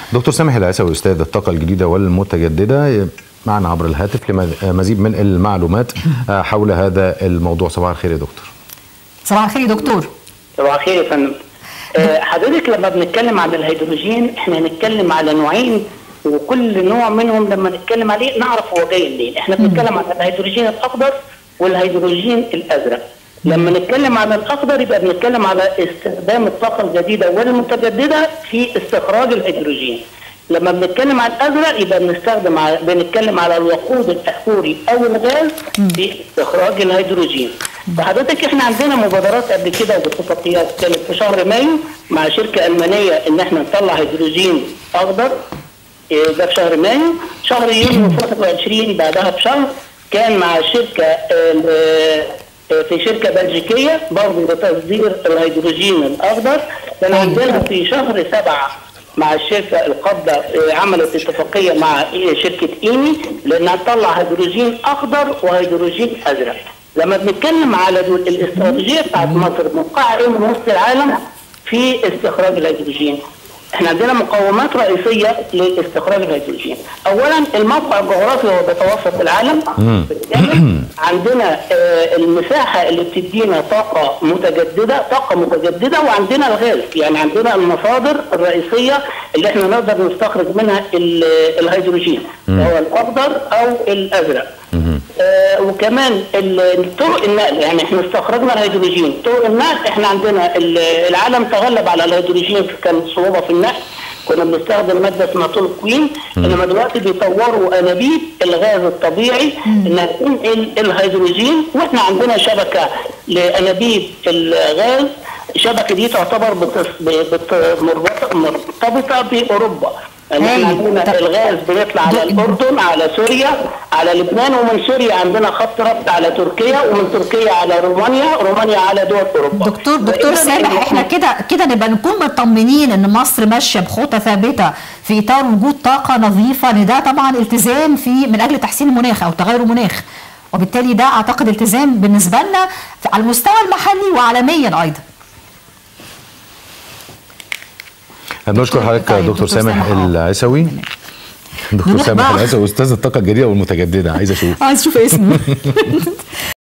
دكتور سامح العيسوي استاذ الطاقه الجديده والمتجدده معنا عبر الهاتف لمزيد من المعلومات حول هذا الموضوع صباح الخير يا دكتور صباح الخير يا دكتور صباح الخير يا فندم آه، حضرتك لما بنتكلم عن الهيدروجين احنا هنتكلم على نوعين وكل نوع منهم لما نتكلم عليه نعرف هو جاي منين احنا بنتكلم عن الهيدروجين الاخضر والهيدروجين الازرق لما نتكلم عن الاخضر يبقى بنتكلم على استخدام الطاقه الجديده والمتجدده في استخراج الهيدروجين لما بنتكلم عن الازرق يبقى بنستخدم على بنتكلم على الوقود الاحفوري او الغاز في استخراج الهيدروجين فحضرتك احنا عندنا مبادرات قبل كده واتفاقيات كانت في شهر مايو مع شركه المانيه ان احنا نطلع هيدروجين اخضر إيه ده في شهر مايو شهر يونيو 2020 بعدها بشهر كان مع شركه آه، في شركه بلجيكيه برضه لتصدير الهيدروجين الاخضر كان عندنا في شهر سبعه مع الشركه القابضه عملت اتفاقيه مع شركه ايمي لانها تطلع هيدروجين اخضر وهيدروجين ازرق. لما بنتكلم على الاستراتيجيه بتاعت مصر موقعها ايه من وسط العالم في استخراج الهيدروجين. احنا عندنا مقومات رئيسيه لاستخراج الهيدروجين. اولا الموقع الجغرافي هو بيتوسط العالم عندنا آه المساحه اللي بتدينا طاقه متجدده طاقه متجدده وعندنا الغاز يعني عندنا المصادر الرئيسيه اللي احنا نقدر نستخرج منها الهيدروجين هو الاخضر او الازرق. آه وكمان طرق النقل يعني احنا استخرجنا الهيدروجين طرق النقل احنا عندنا العالم تغلب على الهيدروجين كان صعوبه في النقل كنا بنستخدم ماده اسمها تولكوين انما دلوقتي بيطوروا انابيب الغاز الطبيعي انها تنقل الهيدروجين واحنا عندنا شبكه لانابيب الغاز الشبكه دي تعتبر مرتبطه باوروبا يعني احنا عندنا الغاز بيطلع على الاردن على سوريا على لبنان ومن سوريا عندنا خط ربط على تركيا ومن تركيا على رومانيا رومانيا على دول اوروبا دكتور دكتور سامح احنا كده كده نبقى نكون مطمنين ان مصر ماشيه بخطى ثابته في اطار وجود طاقه نظيفه ان ده طبعا التزام في من اجل تحسين المناخ او تغير المناخ وبالتالي ده اعتقد التزام بالنسبه لنا على المستوى المحلي وعالميا ايضا بنشكر حضرتك دكتور سامح العيسوي دكتور سامح العيسوي استاذ الطاقه الجديده والمتجدده عايز اشوف عايز اشوف اسمه